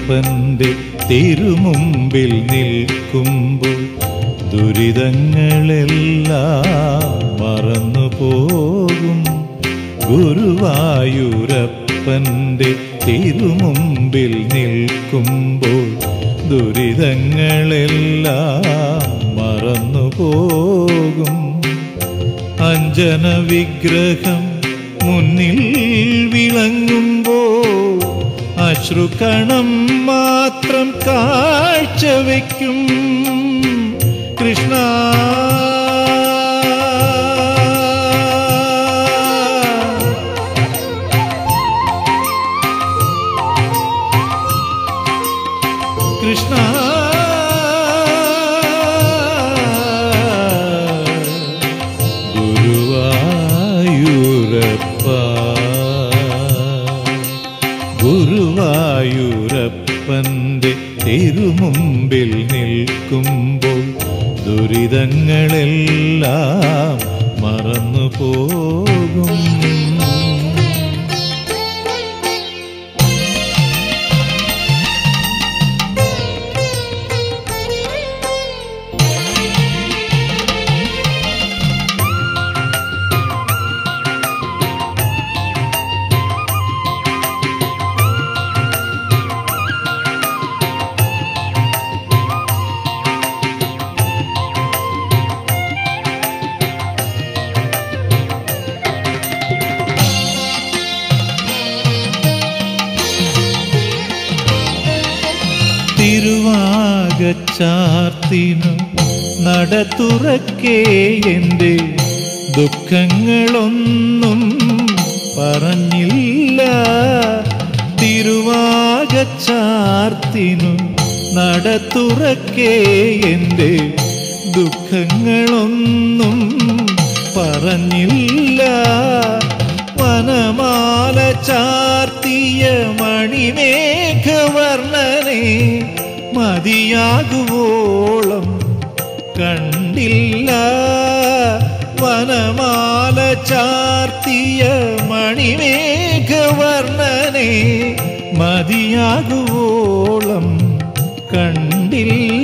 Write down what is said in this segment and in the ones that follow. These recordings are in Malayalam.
ഗുരുവായൂരപ്പന്റെ തിരുമുമ്പിൽ നിൽക്കുമ്പോൾ ദുരിതങ്ങളെല്ലാം മറന്നു പോകും ഗുരുവായൂരപ്പന്റെ തിരുമുമ്പിൽ നിൽക്കുമ്പോൾ ദുരിതങ്ങളെല്ലാം മറന്നു പോകും അഞ്ജന വിഗ്രഹം മുന്നിൽ വിളങ്ങുമ്പോൾ അശ്രുകണം മാത്രം കാഴ്ചവെക്കും കൃഷ്ണ കൃഷ്ണ ഗുരുവായൂരപ്പ ഗുരുവായൂരപ്പന്റെ തിരുമുമ്പിൽ നിൽക്കുമ്പോൾ ദുരിതങ്ങളെല്ലാം മറന്നു പോകും തിരുവാകച്ചാർത്തിനു നട തുറക്കേ എൻ്റെ ദുഃഖങ്ങളൊന്നും പറഞ്ഞില്ല തിരുവാകച്ചാർത്തിനു നട തുറക്കേ എൻ്റെ ദുഃഖങ്ങളൊന്നും പറഞ്ഞില്ല വനമാല ചാർത്തിയ മണിമേഘവർണ്ണനെ മതിയാകുവോളം കണ്ടില്ല വനമാല ചാർത്തിയ മണിമേഘവർണ്ണനെ മതിയാകുവോളം കണ്ടില്ല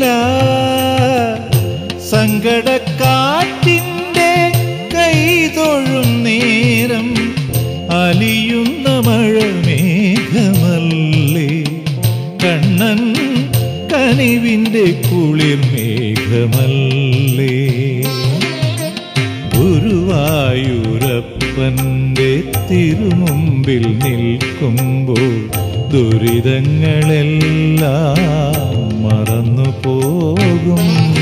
സങ്കടക്കാറ്റിൻ്റെ കൈതൊഴും നേരം അലിയുന്ന മഴമേഘമല്ലേ കണ്ണൻ കനിവിൻ്റെ കുളിർ മേഘമല്ലേ ഗുരുവായൂരപ്പൻ്റെ തിരുമുമ്പിൽ നിൽക്കുമ്പോൾ ദുരിതങ്ങളെല്ലാം മറന്നു പോകും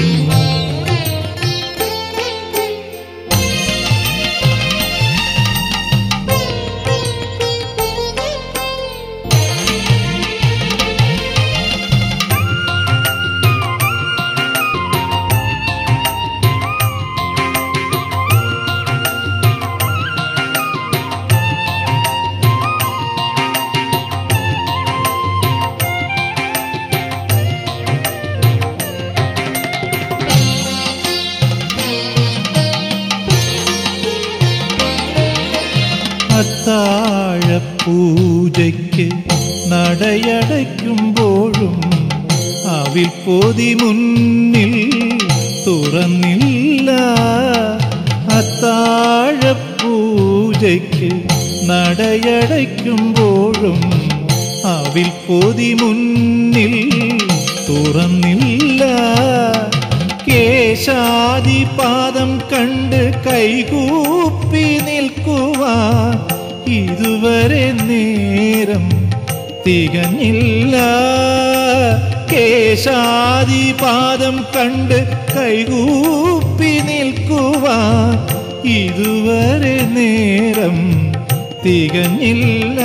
അത്താഴപ്പൂജയ്ക്ക് നടയടയ്ക്കുമ്പോഴും അവിൽ പൊതി മുന്നിൽ തുറന്നില്ല അത്താഴപ്പൂജയ്ക്ക് നടയടയ്ക്കുമ്പോഴും അവിൽ പൊതി മുന്നിൽ തുറന്നില്ല കേശാദിപാദം കണ്ട് കൈകൂപ്പി നിൽക്കുവാൻ ഇതുവരെ നേരം തികഞ്ഞില്ല കേശാദിപാദം കണ്ട് കൈകൂപ്പി നിൽക്കുവാൻ ഇതുവരെ നേരം തികഞ്ഞില്ല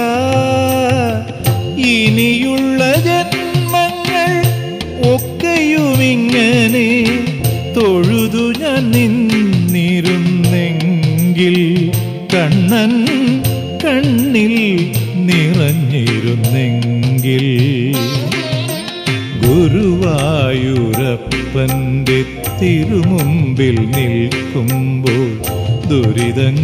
ഇനിയുള്ള ജന്മങ്ങൾ ഒക്കെയുമിങ്ങനെ തൊഴുതു ഞാൻ നിന്നിരുന്നെങ്കിൽ കണ്ണൻ കണ്ണിൽ നിറഞ്ഞിരുന്നെങ്കിൽ ഗുരുവായൂരപ്പൻ്റെ തിരുമുമ്പിൽ നിൽക്കുമ്പോൾ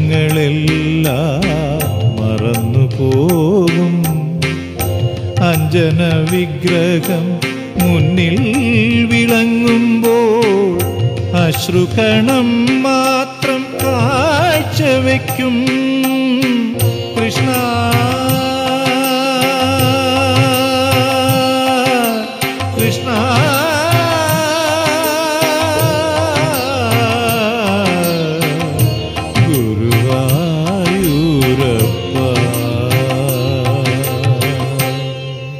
ദുരിതങ്ങളെല്ലാം മറന്നു പോകും അഞ്ജന ജനവിഗ്രഹം മുന്നിൽ വിളങ്ങുമ്പോൾ അശ്രുകണം മാത്രം കാഴ്ചവെക്കും കൃഷ്ണ കൃഷ്ണ ഗുരുവായൂരപ്പ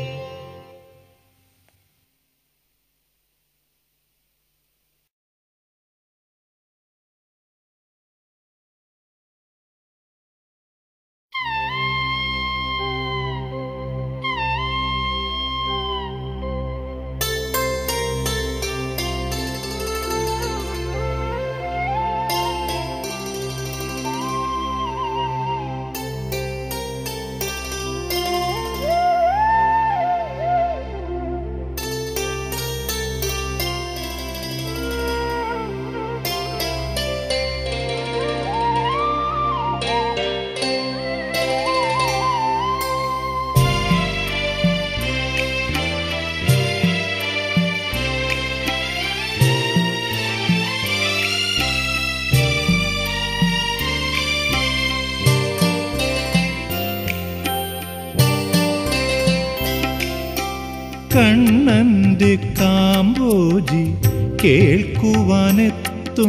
കണ്ണന്റെ കാമ്പോജി കേൾക്കുവാനെത്തും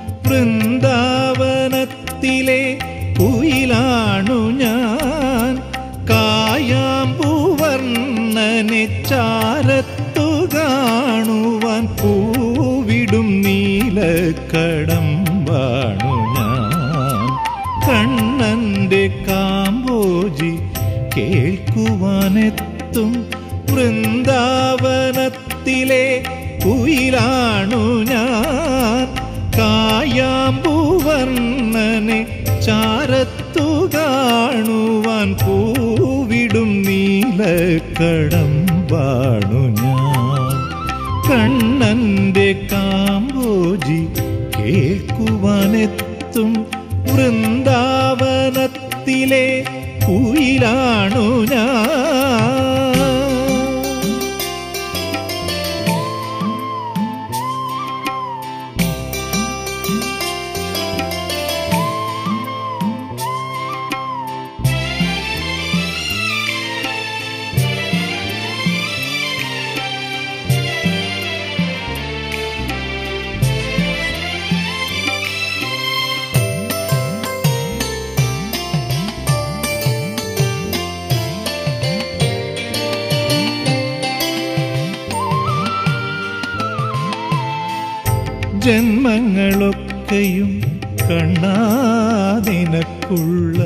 വൃന്ദാവനത്തിലെ കുയിലാണു ഞാൻ കായാമ്പൂവർണ്ണനെ ചാരത്തു കാണുവാൻ പൂവിടും നീലക്കടമ്പാണു ഞാൻ കണ്ണന്റെ കാമ്പോജി കേൾക്കുവാനെത്തും വൃന്ദാവനത്തിലെ കുയിലാണു ഞാൻ കായാമ്പൂവർണ്ണനെ ചാരത്തു കാണുവാൻ പൂവിടും നീലക്കടമ്പാണു ഞാൻ കണ്ണന്റെ കാമ്പോജി കേൾക്കുവാനെത്തും വൃന്ദാവനത്തിലെ കുയിലാണു ഞാൻ ജന്മങ്ങളൊക്കെയും കണ്ണാതിനക്കുള്ള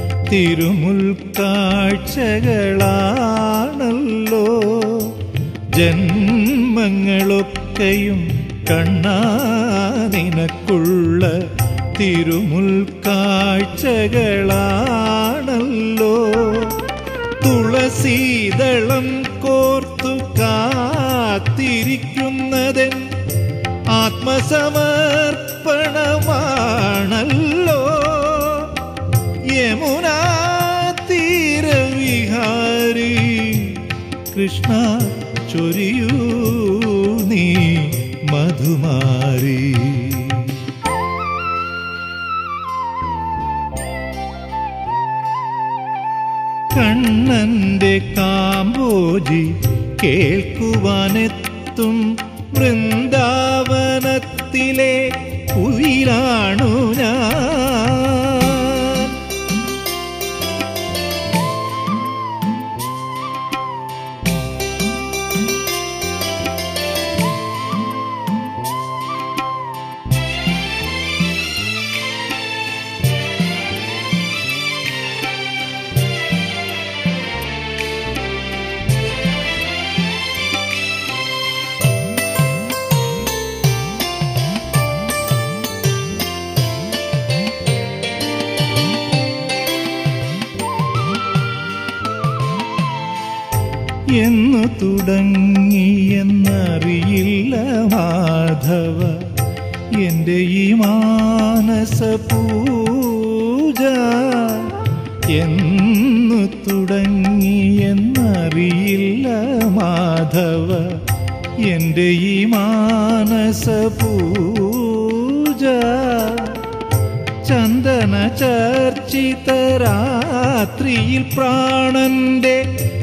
തിരുമുൽക്കാഴ്ചകളാണല്ലോ ജന്മങ്ങളൊക്കെയും കണ്ണാതിനക്കുള്ള തിരുമുൽക്കാഴ്ചകളാണല്ലോ തുളസീതളം കോർത്തു കാത്തിരിക്കുന്നതൻ ആത്മസമർപ്പണമാണല്ലോ യമുനാ തീരവിഹാരി കൃഷ്ണ ചൊരിയൂ നീ മധുമാരി കണ്ണന്റെ കാമ്പോജി കേൾക്കുവാനെത്തും വൃന്ദാവനത്തിലെ കുയിലാണു ഞാൻ എന്നു തുടങ്ങിയെന്നറിയില്ല മാധവ എൻ്റെ ഈ മാനസ പൂജ എന്നു തുടങ്ങിയെന്നറിയില്ല അറിയില്ല മാധവ എൻ്റെ ഈ മാനസ പൂജ ചന്ദന ചർച്ചിത രാത്രിയിൽ പ്രാണന്റെ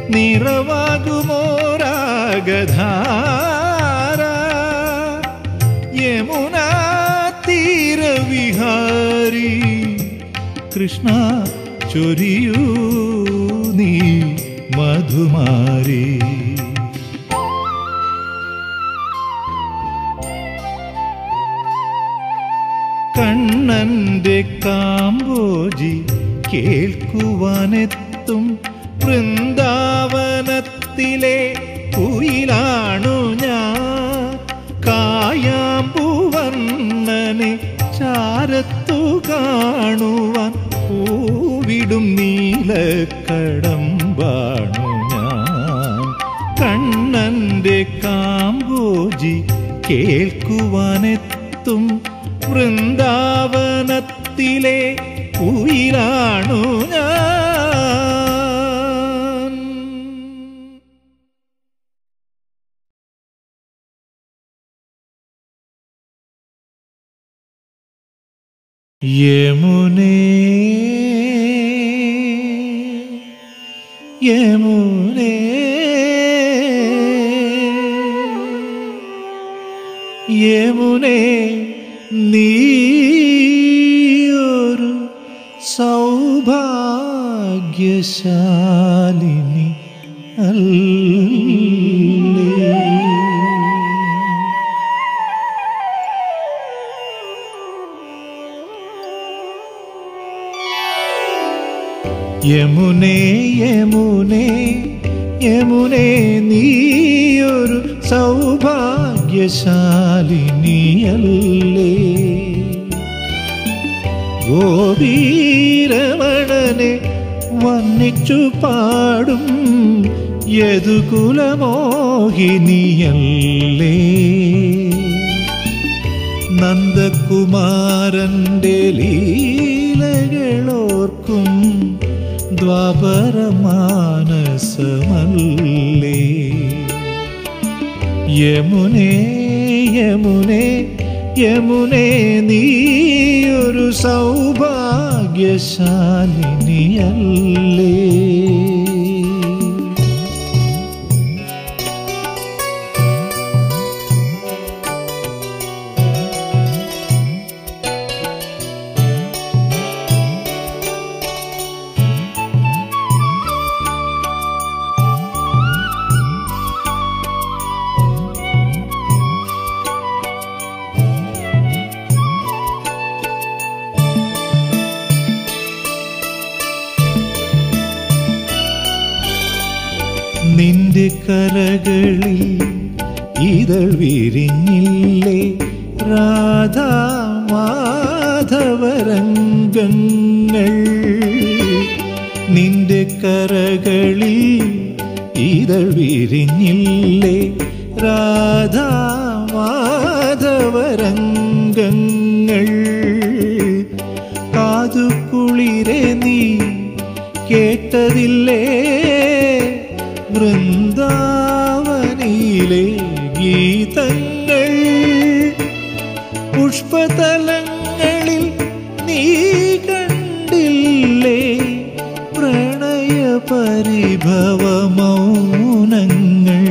നിറവാകുമോരാഗധാര യമുനാ തീരവിഹാരി കൃഷ്ണ ചൊരിയൂ നീ മധുമാരി കണ്ണന്റെ കാമ്പോജി കേൾക്കുവാനെത്തും വൃന്ദാവനത്തിലെ കുയിലാണു ഞാൻ കായാമ്പൂവർണ്ണനെ ചാരത്തു കാണുവാൻ പൂവിടും നീലക്കടമ്പാണു ഞാൻ കണ്ണന്റെ കാമ്പോജി കേൾക്കുവാനെത്തും വൃന്ദാവനത്തിലെ കുയിലാണു ഞാൻ യമുനേ യമുനേ യമുനേ നീയൊരു സൗഭാഗ്യശാലിനി അല്ലേ യമുനേ യമുനേ യമുനേ നീയൊരു സൗഭാഗ്യശാലിനിയല്ലേ ഗോപീരമണനെ വർണ്ണിച്ചു പാടും യദുകുലമോഹിനിയല്ലേ നന്ദകുമാരന്റെ ലീലകളോർക്കും ദ്വാപരമാനസമല്ലേ യമുനേ യമുനേ യമുനേ നീയൊരു സൗഭാഗ്യശാലിനിയല്ലേ നിന്റെ കരകളിൽ ഇതൾ വിരിഞ്ഞില്ലേ രാധാ മാധവരംഗങ്ങൾ നിന്റെ കരകളിൽ ഇതൾ വിരിഞ്ഞില്ലേ രാധാ മാധവരംഗങ്ങൾ കാതുകുളിരെ നീ കേട്ടതില്ലേ വൃന്ദാവനിയിലെ ഗീതങ്ങൾ പുഷ്പതലങ്ങളിൽ നീ കണ്ടില്ലേ പ്രണയ പരിഭവ മൗനങ്ങൾ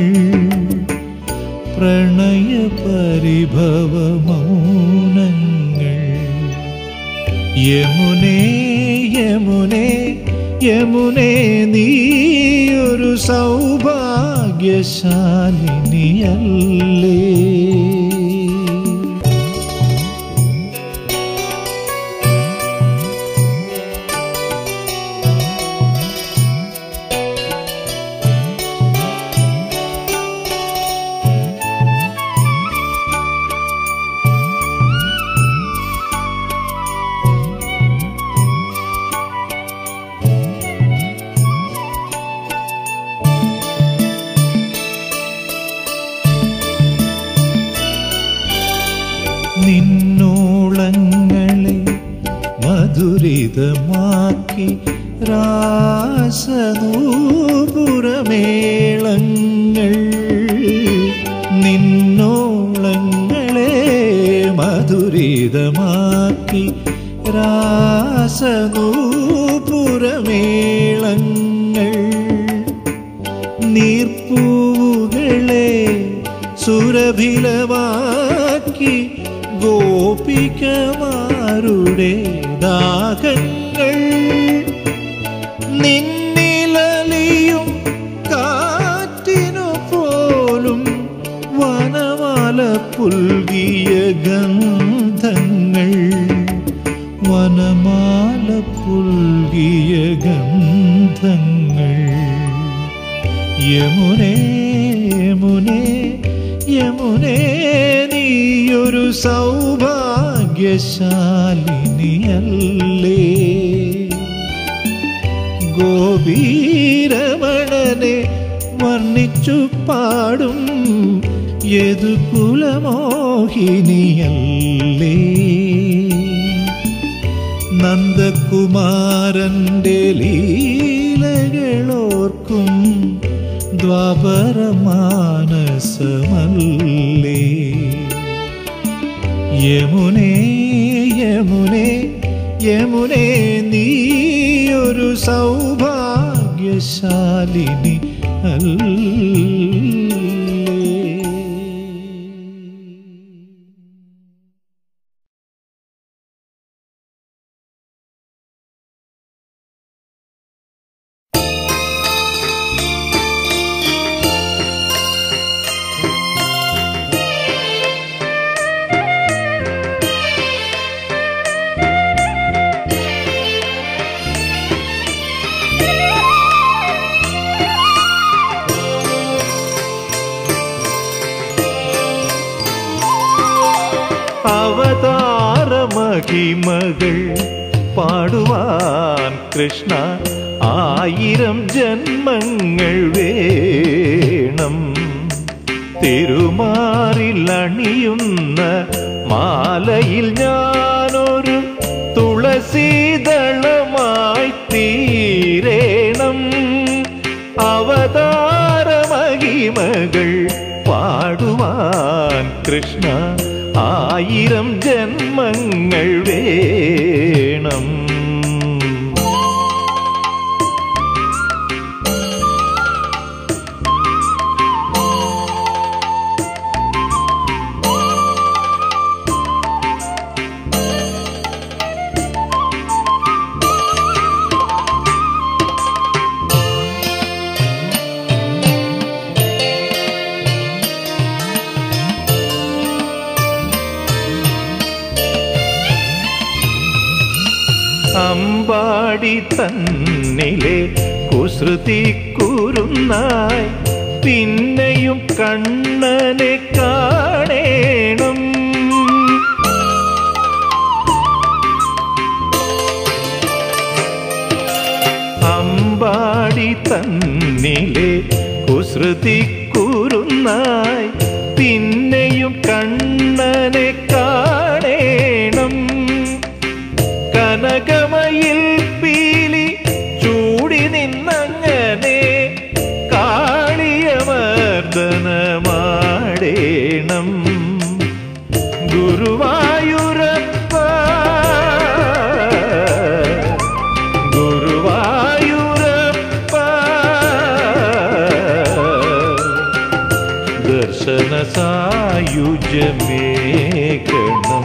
പ്രണയ പരിഭവ മൗനങ്ങൾ യമുനേ യമുനേ യമുനേ നീയൊരു സൗഭാഗ്യശാലിനിയല്ലേ നിന്നോളങ്ങളെ മധുരിതമാക്കി രാസനൂപുരമേളങ്ങൾ നിന്നോളങ്ങളെ മധുരിതമാക്കി രാസനൂപുരമേളങ്ങൾ നീർപ്പൂവുകളെ സുരഭിലമാക്കി ഗോപികമാരുടെ ദാഹങ്ങൾ നിന്നിലലിയും കാറ്റിനു പോലും വനമാല പുൽകിയ ഗന്ധങ്ങൾ വനമാല പുൽകിയ ഗന്ധങ്ങൾ യമുനേ യമുനേ യമുനേ നീയൊരു സൗഭാഗ്യശാലിനിയല്ലേ ഗോപീരമണനെ വർണ്ണിച്ചു പാടും യദുകുലമോഹിനിയല്ലേ നന്ദകുമാരന്റെ ലീലകളോർക്കും ദ്വാപരമാനസമല്ലേ യമുനേ യമുനേ യമുനേ നീയൊരു സൗഭാഗ്യശാലിനി അല്ലേ അവതാരമഹിമകൾ പാടുവാൻ കൃഷ്ണ ആയിരം ജന്മങ്ങൾ വേണം തിരുമാറിലണിയുന്ന മാലയിൽ ഞാനൊരു തുളസീദളമായി തീരേണം അവതാരമഹിമകൾ പാടുവാൻ കൃഷ്ണ ആയിരം ജന്മങ്ങൾ വേണം അമ്പാടി തന്നിലെ കുസൃതി കുരുന്നായി പിന്നെയും കണ്ണനെ കാണേണം അമ്പാടി തന്നിലെ കുസൃതി കുരുന്നായി പിന്നെയും കണ്ണനെ കാണേണം കനകമയിൽ പീലി ചൂടി നിന്നങ്ങനെ കാളിയമർദ്ദനമാടേണം ഗുരുവായൂരപ്പ ഗുരുവായൂരപ്പ ദർശന സായുജ്യമേകണം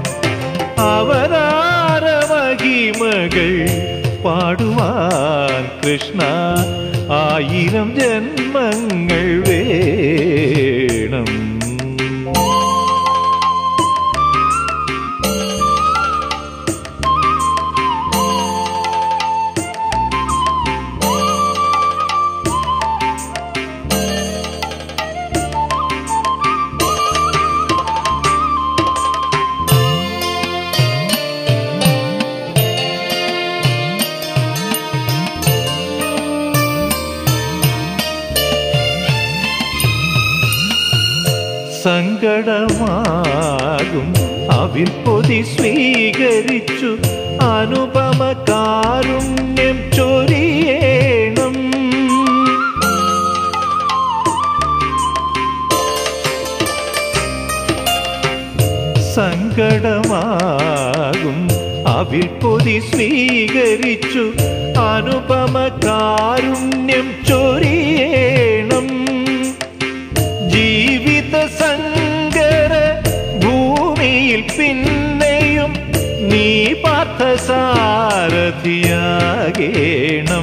അവതാരമഹിമകൾ പാടുവാൻ കൃഷ്ണ ആയിരം ജന്മങ്ങൾ വേണം സങ്കടമാകും അവിൽ പൊതി സ്വീകരിച്ചു അനുപമ കാരുണ്യം ചൊരിയേണം സങ്കടമാകും അവിൽ പൊതി സ്വീകരിച്ചു അനുപമ കാരുണ്യം ചൊരിയേണം ജീവിത സങ്കര ഭൂമിയിൽ പിന്നെയും നീ പാർത്ഥസാരഥിയാകേണം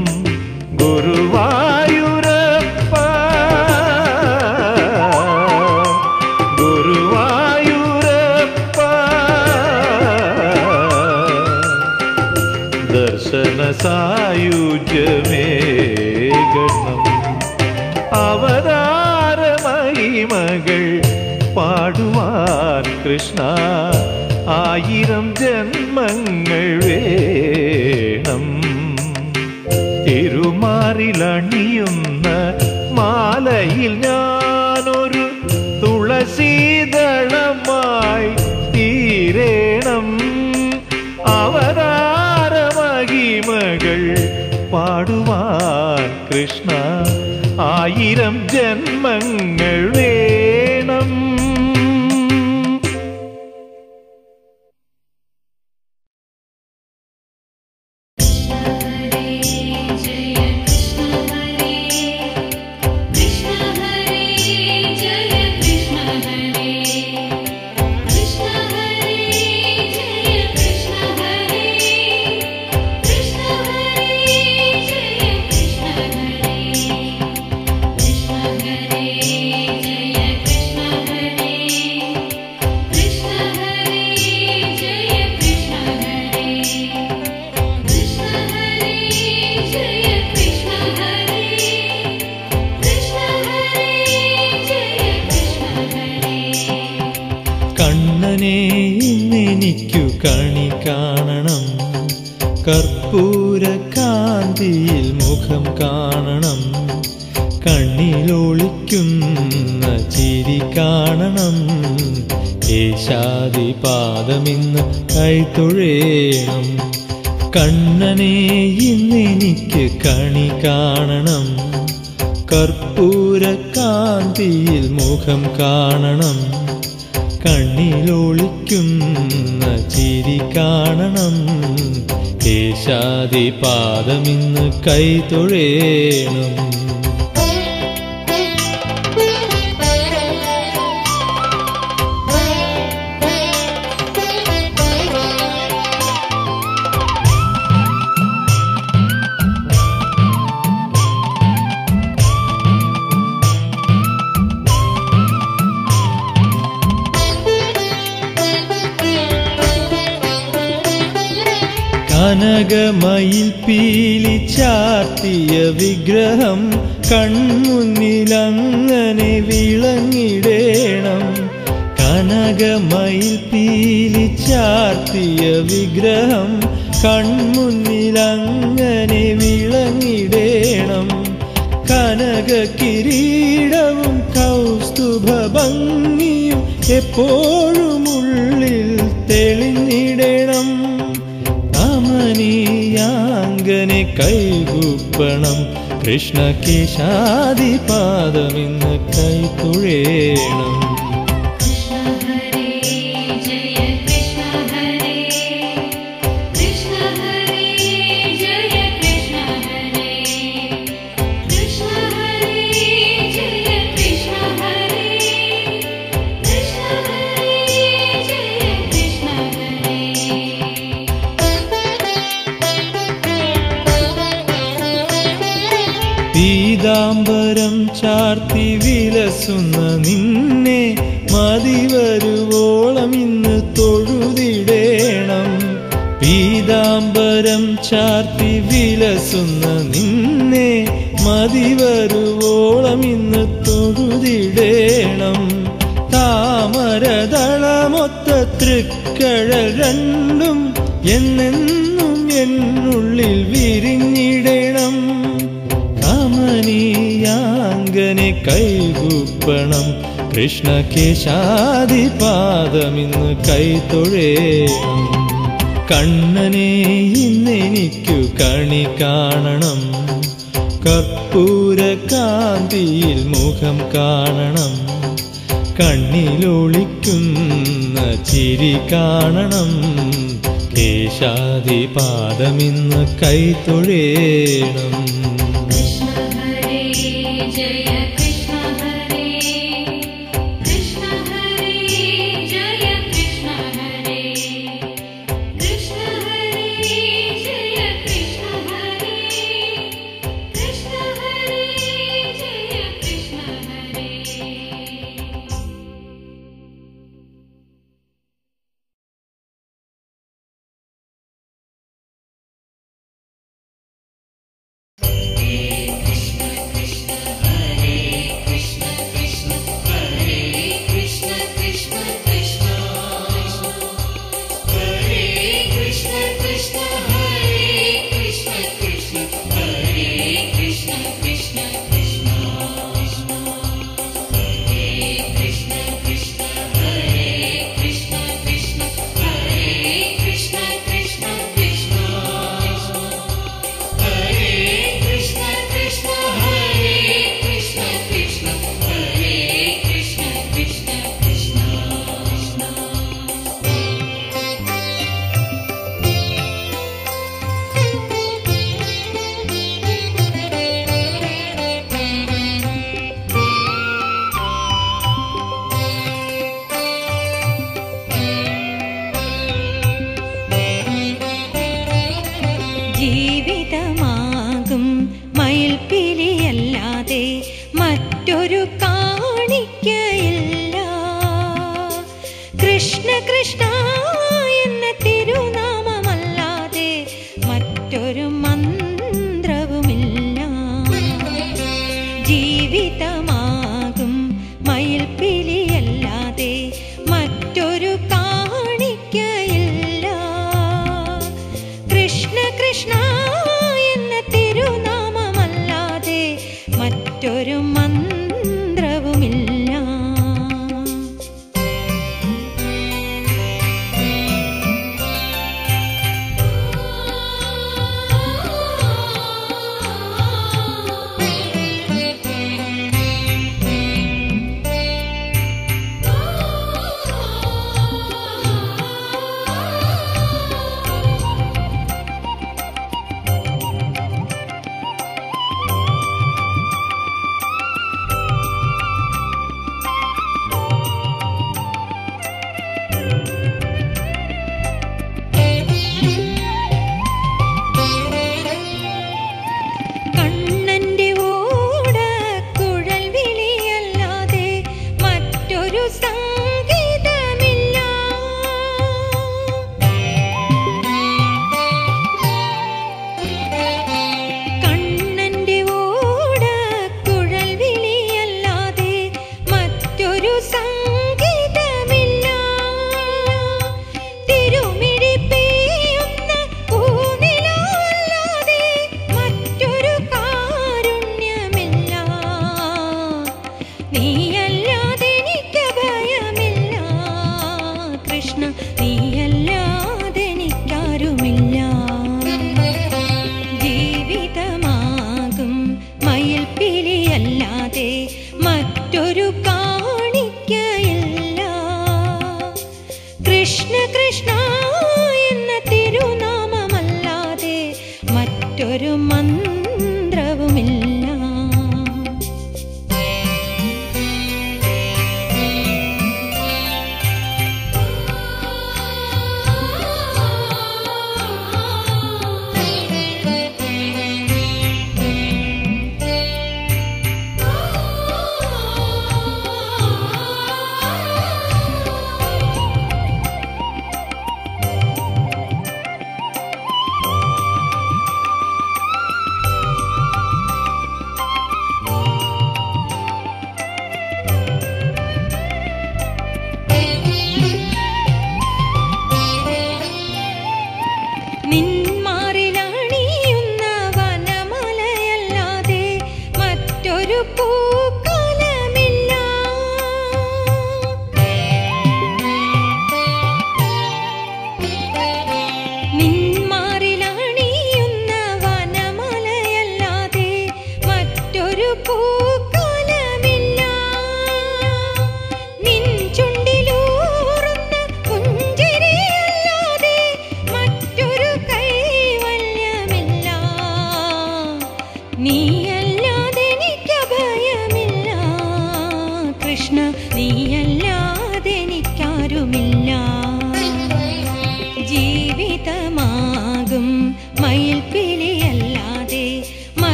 ഗുരുവായൂരപ്പ ഗുരുവായൂരപ്പ ദർശന സായുജ്യമേകണം അവതാര മഹിമകൾ പാടുവാൻ കൃഷ്ണ ആയിരം ജന്മങ്ങൾ വേണം തിരുമാറിലണിയുന്ന മാലയിൽ ഞാനൊരു തുളസീദളമായി തീരേണം അവതാര മഹിമകൾ പാടുവാൻ കൃഷ്ണ ആയിരം ജന്മങ്ങൾ വേണം हरे जय कृष्ण हरे कृष्ण हरे जय कृष्ण हरे कृष्ण हरे जय कृष्ण हरे कृष्ण हरे जय कृष्ण हरे कृष्ण हरे जय कृष्ण हरे कृष्ण हरे जय कृष्ण हरे कृष्ण हरे जय कृष्ण हरे कृष्ण हरे जय कृष्ण हरे കണ്ണനെ ഇന്നെനിക്കു കണി കാണണം കർപ്പൂര കാന്തിയിൽ മുഖം കാണണം കണ്ണിലൊളിക്കുന്ന ചിരി കാണണം കേശാദിപാദമിന്ന് കൈത്തൊഴേണം കണ്ണനെ ഇന്നെനിക്ക് കണി കാണണം കർപ്പൂര കാന്തിയിൽ മുഖം കാണണം കണ്ണിലൊളിക്കുന്ന ചിരി കാണണം കേശാദിപാദമിന്ന് കൈതൊഴേണം കനകമയിൽ പീലി ചാർത്തിയ വിഗ്രഹം കൺമുന്നിലങ്ങനെ വിളങ്ങിടേണം കനകമയിൽ പീലി ചാർത്തിയ വിഗ്രഹം കൺമുന്നിലങ്ങനെ വിളങ്ങിടേണം കനക കിരീടവും കൗസ്തുഭ ഭംഗിയും എപ്പോഴും ഉള്ളിൽ തെളിഞ്ഞിടണം അമനീയാങ്കനെ കൈകൂപ്പണം കൃഷ്ണ കേശാദിപാദമിന്ന് കൈത്തുഴേണം कृष्ण हरे जय कृष्ण हरे कृष्ण हरे जय कृष्ण हरे कृष्ण हरे जय कृष्ण हरे कृष्ण हरे जय कृष्ण हरे പീതാംബരം ചാർത്തി വിലസുന്ന നിന്നെ മതി വരുവോളം ഇന്ന് തൊഴുതിടേണം പീതാംബരം ചാർത്തി വിലസുന്ന നിന്നെ മതി വരുവോളം ഇന്ന് തൊഴുതിടേണം താമരദളമൊത്ത തൃക്കഴൽ രണ്ടും എന്നെന്നും എന്നുള്ളിൽ വിരിഞ്ഞിടണം കമനീയാങ്കനെ കൈകൂപ്പണം കൃഷ്ണ കേശാദിപാദമിന്ന് കൈത്തൊഴേണം കണ്ണനെ ഇന്നെനിക്കു കണി കാണണം കർപ്പൂര കാന്തിയിൽ മുഖം കാണണം കണ്ണിലൊളിക്കുന്ന ചിരി കാണണം കേശാദിപാദമിന്ന് കൈത്തൊഴേണം कृष्ण हरे जय कृष्ण हरे कृष्ण हरे जय कृष्ण हरे कृष्ण हरे जय कृष्ण हरे कृष्ण हरे जय कृष्ण हरे कृष्ण कृष्ण कृष्ण हरे कृष्ण कृष्ण हरे कृष्ण कृष्ण हरे कृष्ण कृष्ण कृष्ण हरे कृष्ण कृष्ण हरे कृष्ण कृष्ण हरे कृष्ण कृष्ण कृष्ण हरे कृष्ण कृष्ण हरे कृष्ण कृष्ण हरे कृष्ण कृष्ण कृष्ण ജീവിതമാകും മയിൽപ്പിലിയല്ലാതെ മറ്റൊരു കാണിക്കയില്ല കൃഷ്ണ കൃഷ്ണ എന്ന തിരുനാമമല്ലാതെ മറ്റൊരു മന്ത്രവുമില്ല ജീവിതമാകും മയിൽപ്പിലിയല്ലാതെ മറ്റൊരു കാണിക്കയില്ല കൃഷ്ണ കൃഷ്ണ എന്ന തിരുനാമമല്ലാതെ മറ്റൊരു മന്ത്രവുമില്ല കണ്ണന്റെ ഓട കുഴൽ വിളിയല്ലാതെ മറ്റൊരു സംഗീതമില്ല കണ്ണന്റെ ഓട കുഴൽ വിളിയല്ലാതെ മറ്റൊരു സംഗീതമില്ല തിരുമിഴി പെയ്യുന്ന പൂനിലാവല്ലാതെ മറ്റൊരു കാരുണ്യമില്ല നീയല്ലാതെ എനിക്ക് ഭയമില്ല കൃഷ്ണ നീയല്ലാതെ എനിക്കാരുമില്ല ജീവിതമാകും മയിൽപ്പിലിയല്ലാതെ മറ്റൊരു കാണിക്കയില്ല കൃഷ്ണ കൃഷ്ണ എന്ന തിരുനാമമല്ലാതെ മറ്റൊരു മന്ത്രവുമില്ല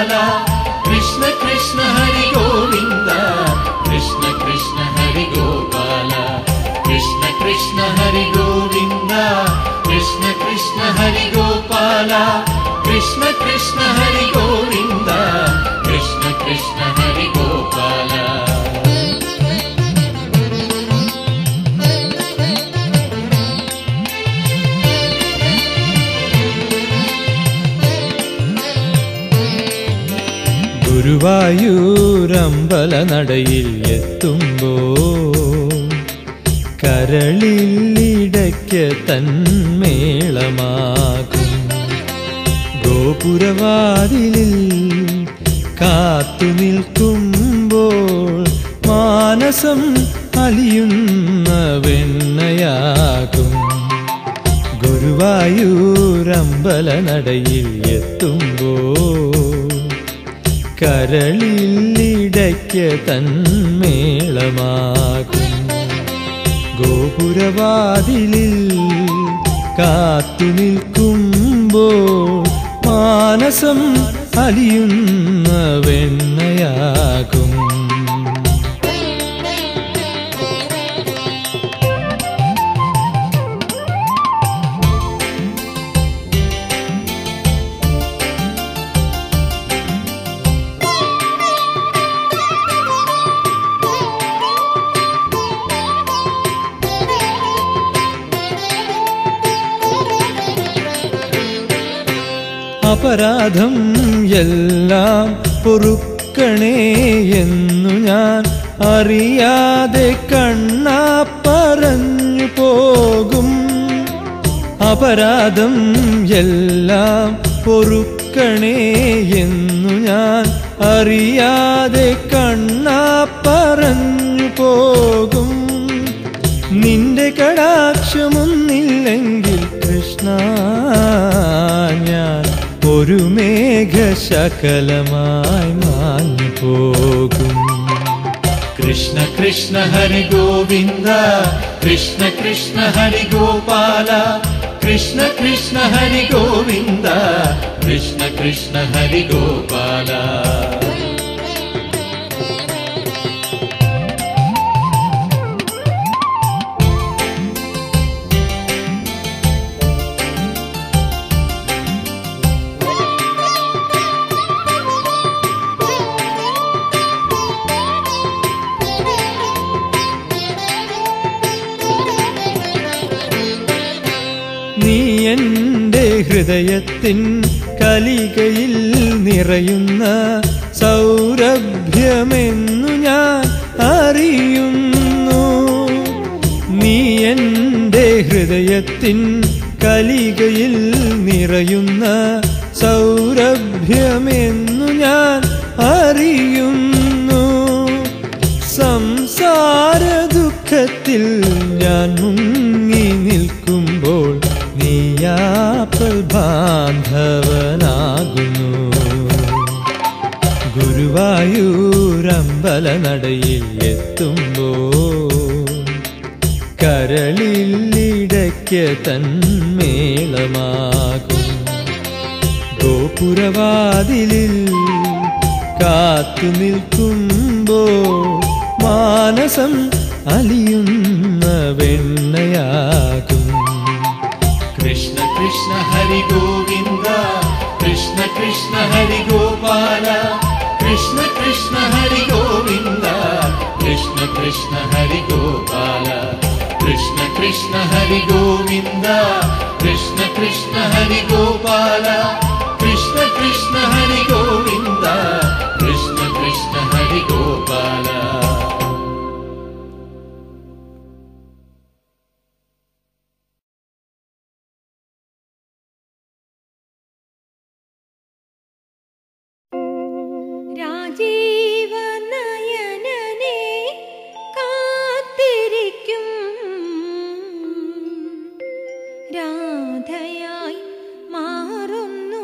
ഗോപാല കൃഷ്ണ കൃഷ്ണ ഹരി ഗോവിന്ദ കൃഷ്ണ കൃഷ്ണ ഹരി ഗോപാല കൃഷ്ണ കൃഷ്ണ ഹരി ഗോവിന്ദ കൃഷ്ണ കൃഷ്ണ ഹരി ഗോപാല കൃഷ്ണ കൃഷ്ണ ഹരി ഗോവിന്ദ കൃഷ്ണ കൃഷ്ണ ഹരി ഗോപാല ഗുരുവായൂരമ്പല നടയിൽ എത്തുമ്പോ കരളിലിടയ്ക്ക് തന്മേളമാകും ഗോപുരവാതിലിൽ കാത്തു നിൽക്കുമ്പോൾ മാനസം അലിയുന്ന വെണ്ണയാകും ഗുരുവായൂരമ്പല നടയിൽ എത്തുമ്പോൾ കരളിലിടയ്ക്ക് തന്മേളമാകും ഗോപുരവാതിലിൽ കാത്തു നിൽക്കുമ്പോൾ മാനസം അലിയുന്ന വെണ്ണയാകും അപരാധം എല്ലാം പൊറുക്കണേ എന്നു ഞാൻ അറിയാതെ കണ്ണാ പറഞ്ഞു പോകും അപരാധം എല്ലാം പൊറുക്കണേ എന്നു ഞാൻ അറിയാതെ കണ്ണാ പറഞ്ഞു പോകും നിന്റെ കടാക്ഷമൊന്നില്ലെങ്കിൽ കൃഷ്ണ ഞാൻ ഒരു മേഘശകലമായി മാഞ്ഞു പോകും കൃഷ്ണ കൃഷ്ണ ഹരി ഗോവിന്ദ കൃഷ്ണ കൃഷ്ണ ഹരി ഗോപാല കൃഷ്ണ കൃഷ്ണ ഹരി ഗോവിന്ദ കൃഷ്ണ കൃഷ്ണ ഹരി ഗോപാല നീ എൻ്റെ ഹൃദയത്തിൻ കലികയിൽ നിറയുന്ന സൗരഭ്യമെന്നു ഞാൻ അറിയുന്നു നീ എൻ്റെ ഹൃദയത്തിൻ കലികയിൽ നിറയുന്ന സൗരഭ്യമെന്നു ഞാൻ അറിയുന്നു സംസാര ദുഃഖത്തിൽ ഞാൻ മുങ്ങി നിൽക്കുമ്പോൾ നീയാപ്പൽ ബാന്ധവനാകുന്നു ഗുരുവായൂരമ്പല നടയിൽ എത്തുമ്പോൾ കരളിലിടയ്ക്ക് തന്മേളമാകും ഗോപുരവാതിലിൽ കാത്തു നിൽക്കുമ്പോൾ മാനസം അലിയുന്ന വെണ്ണയാകും കൃഷ്ണ കൃഷ്ണ ഹരി ഗോവിന്ദ കൃഷ്ണ കൃഷ്ണ ഹരി ഗോപാല കൃഷ്ണ കൃഷ്ണ ഹരി ഗോവിന്ദ കൃഷ്ണ കൃഷ്ണ ഹരി ഗോപാല കൃഷ്ണ കൃഷ്ണ ഹരി ഗോവിന്ദ കൃഷ്ണ കൃഷ്ണ ഹരി ഗോപാല കൃഷ്ണ കൃഷ്ണ ഹരി ഗോവിന്ദ കൃഷ്ണ കൃഷ്ണ ഹരി ഗോപാല രാജീവനയനനെ കാത്തിരിക്കും രാധയായി മാറുന്നു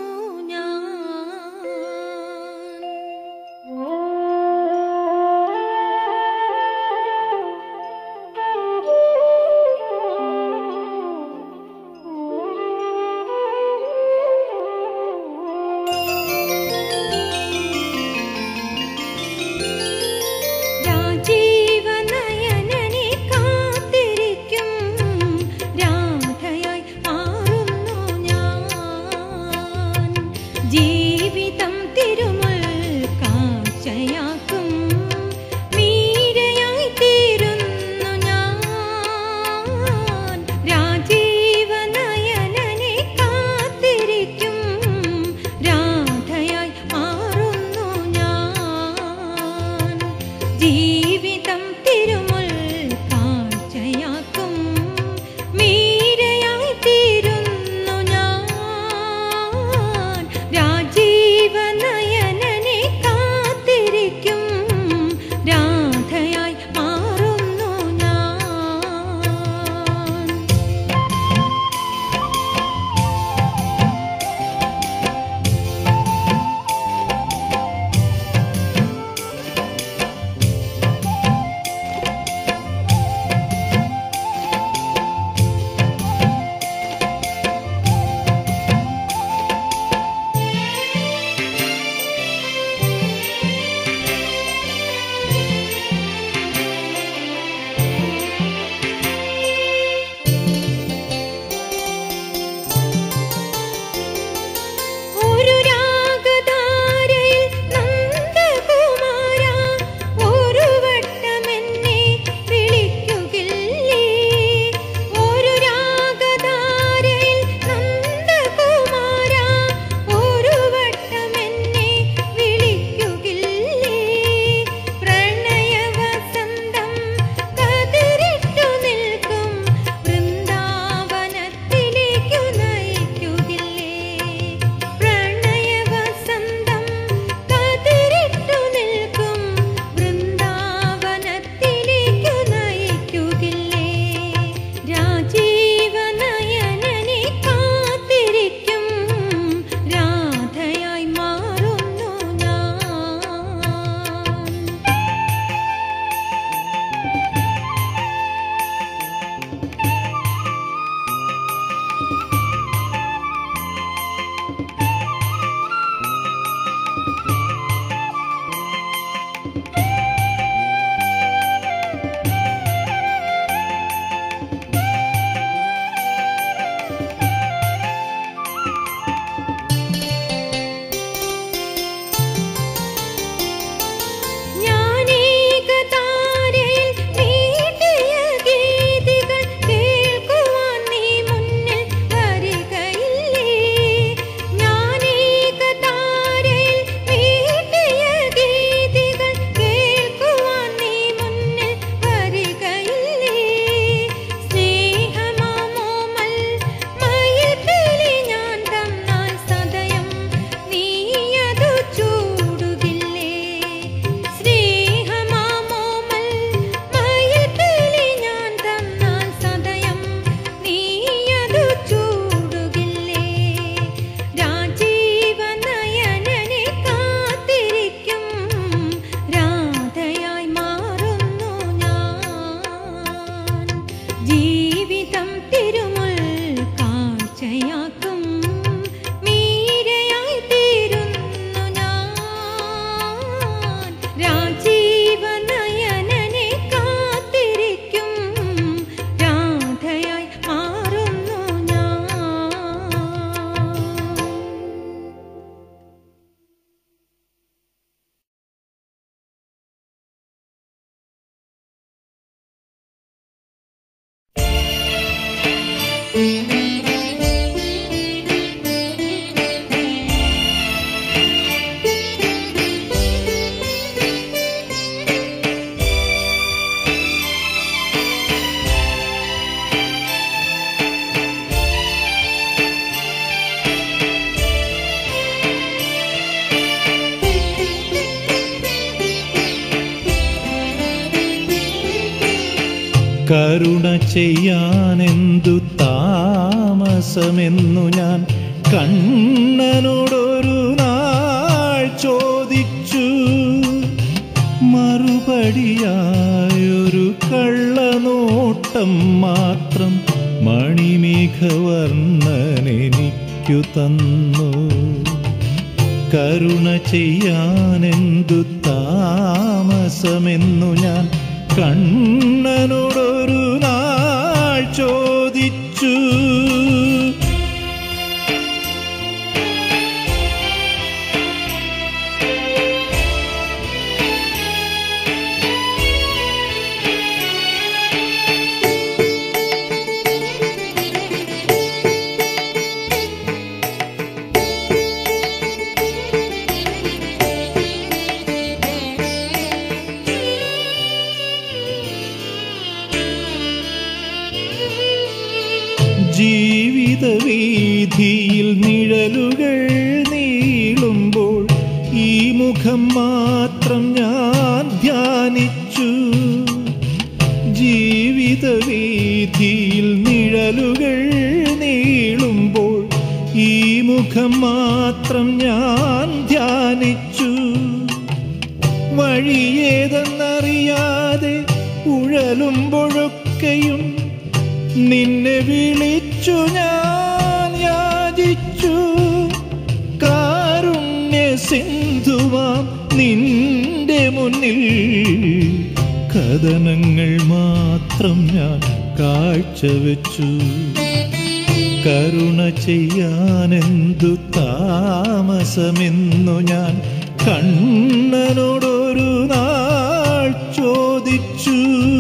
കരുണ ചെയ്യാനെന്തു താമസമെന്നു ഞാൻ കണ്ണനോടൊരു നാൾ ചോദിച്ചു മറുപടിയായൊരു കള്ളനോട്ടം മാത്രം മണിമേഘവർണ്ണനെനിക്കു തന്നു കരുണ ചെയ്യാനെന്തു താമസമെന്നു ഞാൻ കണ്ണനോടൊരു നാൾ ചോദിച്ചു ജീവിത വീതിയിൽ നിഴലുകൾ നീളുമ്പോൾ ഈ മുഖം മാത്രം ഞാൻ ധ്യാനിച്ചു ജീവിത വീതിയിൽ നിഴലുകൾ നീളുമ്പോൾ ഈ മുഖം മാത്രം ഞാൻ ധ്യാനിച്ചു വഴിയേതെന്നറിയാതെ ഉഴലുമ്പോഴൊക്കെയും നിന്നെ വിളിച്ചു ഞാൻ യാചിച്ചു കാരുണ്യ സിന്ധുവാം നിന്റെ മുന്നിൽ കഥനങ്ങൾ മാത്രം ഞാൻ കാഴ്ചവെച്ചു കരുണ ചെയ്യാനെന്തു താമസമെന്നു ഞാൻ കണ്ണനോടൊരു നാൾ ചോദിച്ചു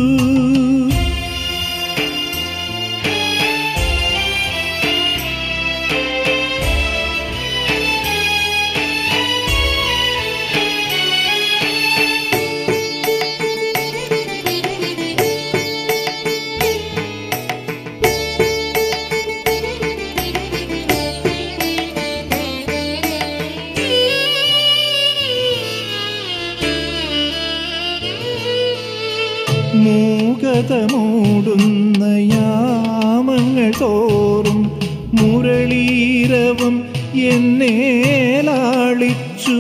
മൂകത മൂടുന്ന യാമങ്ങൾ തോറും മുരളീരവം എന്നെ ലാളിച്ചു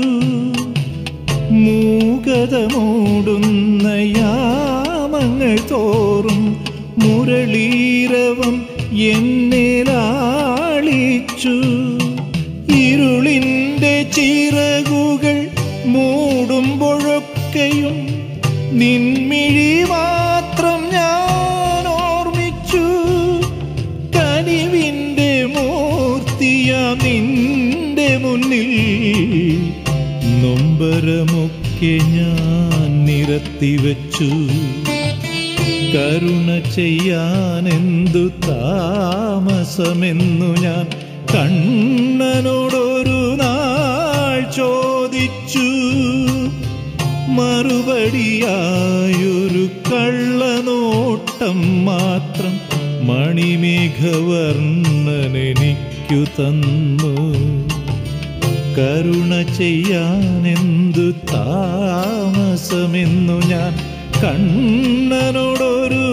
മൂകത മൂടുന്ന യാമങ്ങൾ തോറും മുരളീരവം എന്നെ ലാളിച്ചു ഇരുളിൻ്റെ ചിറകുകൾ മൂടുമ്പോഴൊക്കെയും നിൻമിഴി മാത്രം ഞാൻ ഓർമ്മിച്ചു കനിവിൻ്റെ മൂർത്തിയാം നിന്റെ മുന്നിൽ നൊമ്പരമൊക്കെ ഞാൻ നിരത്തിവെച്ചു കരുണ ചെയ്യാനെന്തു താമസമെന്നു ഞാൻ കണ്ണനോടൊരു നാൾ ചോദിച്ചു മറുപടിയായൊരു കള്ളനോട്ടം മാത്രം മണിമേഘവർണ്ണനെനിക്കു തന്നു കരുണ ചെയ്യാനെന്തു താമസമെന്നു ഞാൻ കണ്ണനോടൊരു